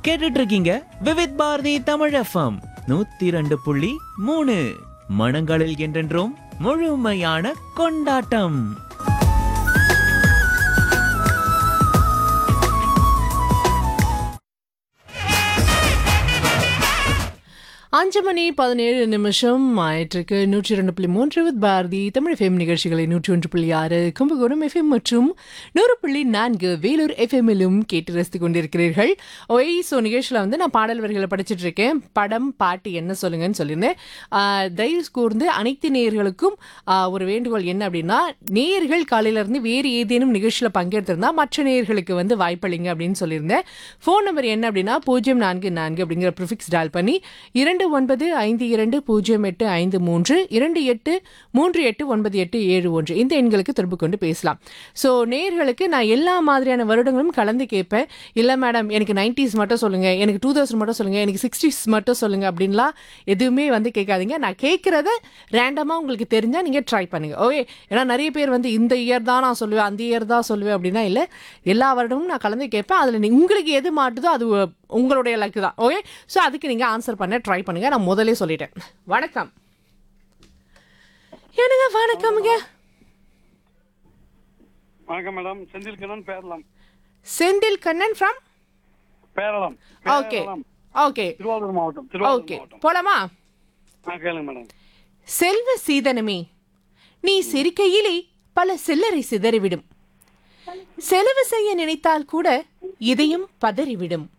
கேட்டுட்டு இருக்கீங்க விவித் பாரதி தமிழ் எஃப்எம் நூத்தி ரெண்டு புள்ளி மூணு மனங்களில் என்றென்றும் முழுமையான கொண்டாட்டம் அஞ்சு மணி பதினேழு நிமிஷம் ஆயிட்டிருக்கு நூற்றி ரெண்டு புள்ளி மூன்று வித் பாரதி தமிழ் எஃப்எம் நிகழ்ச்சிகளை நூற்றி ஒன்று புள்ளி ஆறு கும்பகோணம் எஃப்எம் மற்றும் நூறு புள்ளி நான்கு வேலூர் எஃப்எம்மிலும் கேட்டு ரசித்துக் கொண்டிருக்கிறீர்கள் ஒய் ஸோ நிகழ்ச்சியில் வந்து நான் பாடல் வரிகளை படிச்சிட்டு இருக்கேன் படம் பாட்டு என்ன சொல்லுங்கன்னு சொல்லியிருந்தேன் ஆஹ், தயவு கூர்ந்து அனைத்து நேயர்களுக்கும் ஆஹ், ஒரு வேண்டுகோள் என்ன அப்படின்னா நேயர்கள் காலையில இருந்து வேறு ஏதேனும் நிகழ்ச்சியில் பங்கெடுத்திருந்தா மற்ற நேயர்களுக்கு வந்து வாய்ப்பளிங்க அப்படின்னு சொல்லியிருந்தேன் ஃபோன் நம்பர் என்ன அப்படின்னா பூஜ்ஜியம் நான்கு நான்கு அப்படிங்கிற ப்ரிஃபிக்ஸ் டால் பண்ணி இரண்டு ஒன்பது ஐந்து இரண்டு பூஜ்ஜியம் எட்டு ஐந்து மூன்று இரண்டு எட்டு மூன்று எட்டு ஒன்பது எட்டு ஏழு ஒன்று இந்த எண்களுக்கு தொடர்பு கொண்டு பேசலாம் ஸோ நேயர்களுக்கு நான் எல்லா மாதிரியான வருடங்களும் கலந்து கேட்பேன் இல்லை மேடம் எனக்கு நைன்டிஸ் மட்டும் சொல்லுங்க எனக்கு டூ தௌசண்ட் மட்டும் சொல்லுங்க எனக்கு சிக்ஸ்டிஸ் மட்டும் சொல்லுங்க அப்படின்லாம் எதுவுமே வந்து கேட்காதீங்க நான் கேட்குறத ரேண்டமாக உங்களுக்கு தெரிஞ்சால் நீங்கள் ட்ரை பண்ணுங்க ஓகே ஏன்னா நிறைய பேர் வந்து இந்த இயர் தான் நான் சொல்லுவேன் அந்த இயர் தான் சொல்லுவேன் அப்படின்னா இல்லை எல்லா வருடமும் நான் கலந்து கேட்பேன் அதில் உங்களுக்கு எது மாட்டுதோ அது உங்களுடைய லக்கு தான் ஓகே ஸோ அதுக்கு நீங்கள் ஆன்சர் பண்ண ட்ரை பண்ணுங்க நான் முதலே சொல்லிட்டேன் வணக்கம் என்னங்க வணக்கம்ங்க வணக்கம் madam Senthil Kannan Peralam Senthil Kannan from Peralam okay Peralam. Okay Tiruvarur மாவட்டம் திருவாரூர் ஓகே மாவட்டம் போலாமா ஆ கேளுங்க மேடம் செல்வ சீதனமே நீ சிரிக்கையிலே பல சில்லறை சிதறிவிடும் செலவு செய்ய நினைத்தால் கூட இதயம் பதறிவிடும்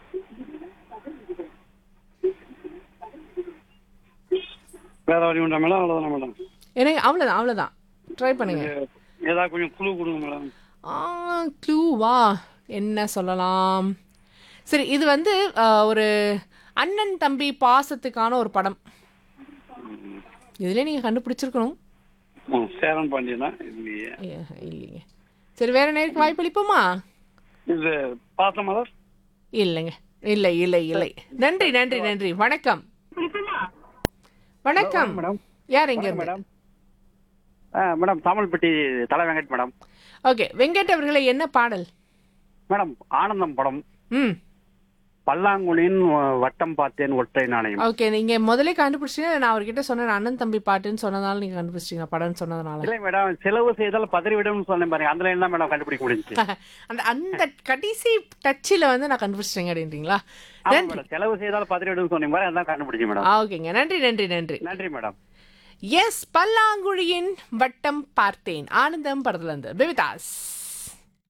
வேற வழி உண்டா மேடம் அவ்வளோதானே மேடம் எனக்கு அவ்வளோதான் அவ்வளோதான் ட்ரை பண்ணுங்க ஏதாவது கொஞ்சம் குழு கொடுங்க மேடம் க்ளூவா என்ன சொல்லலாம் சரி இது வந்து ஆ, ஒரு அண்ணன் தம்பி பாசத்துக்கான ஒரு படம் இதுல நீங்கள் கண்டுபிடிச்சிருக்கணும் ம், சேரன் பாண்டியனா இல்லையே ஐயா, இல்லைங்க சரி வேற நேருக்கு வாய்ப்பளிப்போமா இது பாத்த மலர் இல்லைங்க இல்லை இல்லை இல்லை நன்றி நன்றி நன்றி வணக்கம் வணக்கம் மேடம் யார் எங்க இருந்து மேடம் ஆ மேடம் தாமல்பட்டி தலை வெங்கட் மேடம் ஓகே வெங்கட் அவர்களே என்ன பாடல் மேடம் ஆனந்தம் படம் ம் பல்லாங்குழியின் வட்டம் பார்த்தேன் ஒற்றை நாணயம் ஓகே நீங்க முதல்ல கண்டுபிடிச்சீங்க நான் அவர்கிட்ட சொன்னேன் அண்ணன் தம்பி பாட்டுன்னு சொன்னதால நீங்க கண்டுபிடிச்சிங்க படம்னு சொன்னதுனால இல்லை மேடம் செலவு செய்தால் பதறிவிடும் சொன்னேன் பாருங்க அதுல என்ன மேடம் கண்டுபிடிக்க முடிஞ்சுச்சு அந்த அந்த கடைசி டச்சில் வந்து நான் கண்டுபிடிச்சிட்டேங்க அப்படின்றீங்களா ஆமா நன்றி மேடம் செலவு செய்தால் பதறிவிடும் சொன்னீங்க பாரு அதான் கண்டுபிடிச்சு மேடம் ஆ, ஓகேங்க நன்றி நன்றி நன்றி நன்றி மேடம் எஸ் பல்லாங்குழியின் வட்டம் பார்த்தேன் ஆனந்தம் படத்துல இருந்து பெபிதாஸ்